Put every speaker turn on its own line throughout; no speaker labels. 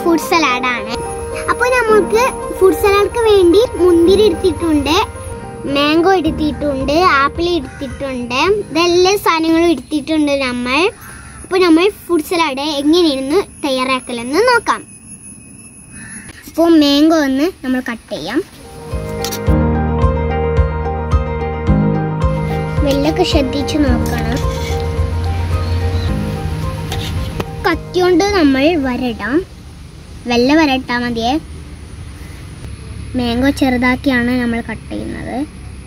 food സലാഡാണ് അപ്പോൾ നമുക്ക് food സലാഡ്ക്ക് വേണ്ടി മുന്തിരി എടുത്തിട്ടുണ്ട് മാംഗോ എടുത്തിട്ടുണ്ട് ആപ്പിൾ എടുത്തിട്ടുണ്ട് ഇതെല്ലാ സാധനങ്ങളും എടുത്തിട്ടുണ്ട് നമ്മൾ അപ്പോൾ നമ്മൾ ഫുഡ് സലാഡ് എങ്ങനെയാണെന്ന് തയ്യാറാക്കലെന്ന് നോക്കാം അപ്പോൾ മാംഗോ ഒന്ന് നമ്മൾ കട്ട് ചെയ്യാം വെള്ളമൊക്കെ ശ്രദ്ധിച്ച് നോക്കണം കത്തിയോണ്ട് നമ്മൾ വരടാം വെള്ള വരട്ടാ മതിയേ മാംഗോ ചെറുതാക്കിയാണ് നമ്മൾ കട്ട് ചെയ്യുന്നത്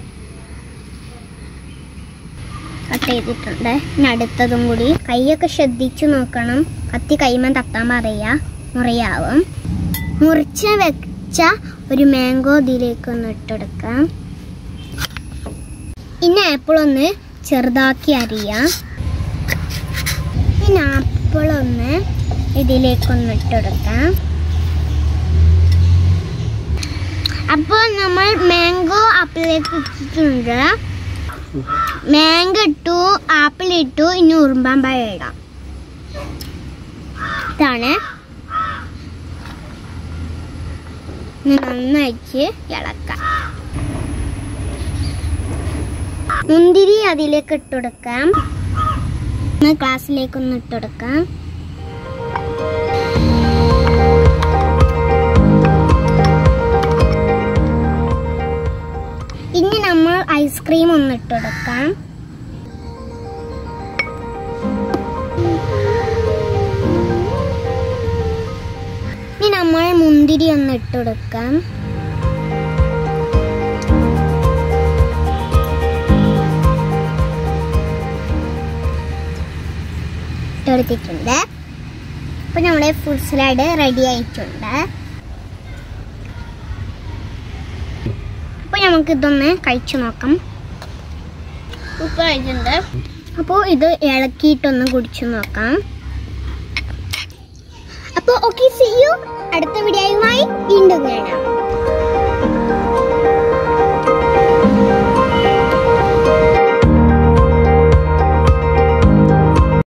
കട്ട് ചെയ്തിട്ടുണ്ട് ഇനി അടുത്തതും കൂടി കൈയൊക്കെ ശ്രദ്ധിച്ചു നോക്കണം കത്തി കൈമൻ തട്ടാൻ പറയാ മുറിയാവും മുറിച്ച് വെച്ച ഒരു മാംഗോ ഇതിലേക്ക് ഒന്ന് ഇട്ടെടുക്കാം ഇനി ആപ്പിൾ ഒന്ന് ചെറുതാക്കി അരിയാം പിന്നെ ആപ്പിൾ ഒന്ന് ഇതിലേക്കൊന്ന് ഇട്ടെടുക്കാം അപ്പോൾ നമ്മൾ മാംഗോ ആപ്പിളിലേക്ക് ഇട്ടിട്ടുണ്ട് മാംഗോ ഇട്ടു ആപ്പിൾ ഇട്ടു ഇനി ഉറുമ്പാൻ പഴം ഇടാം ഇതാണ് ഇനി നന്നായിട്ട് ഇളക്കാം മുന്തിരി അതിലേക്ക് ഇട്ടുകൊടുക്കാം ഒന്ന് ഗ്ലാസ്സിലേക്ക് ഒന്ന് ഇട്ടുകൊടുക്കാം ഇനി നമ്മൾ ഐസ്ക്രീം ഒന്ന് ഇട്ടുകൊടുക്കാം ഇനി നമ്മൾ മുന്തിരി ഒന്ന് ഇട്ടുകൊടുക്കാം ഇട്ടെടുത്തിട്ടുണ്ട് അപ്പൊ നമ്മുടെ ഫുഡ് സലാഡ് റെഡി ആയിട്ടുണ്ട് അപ്പൊ നമുക്ക് ഇതൊന്ന് കഴിച്ചു നോക്കാം ഉപ്പ് ആയിട്ടുണ്ട് അപ്പോൾ ഇത് ഇളക്കിയിട്ടൊന്ന് കുടിച്ചു നോക്കാം അപ്പോൾ ഓക്കെ സി യു അടുത്ത വീഡിയോയുമായി വീണ്ടും കാണാം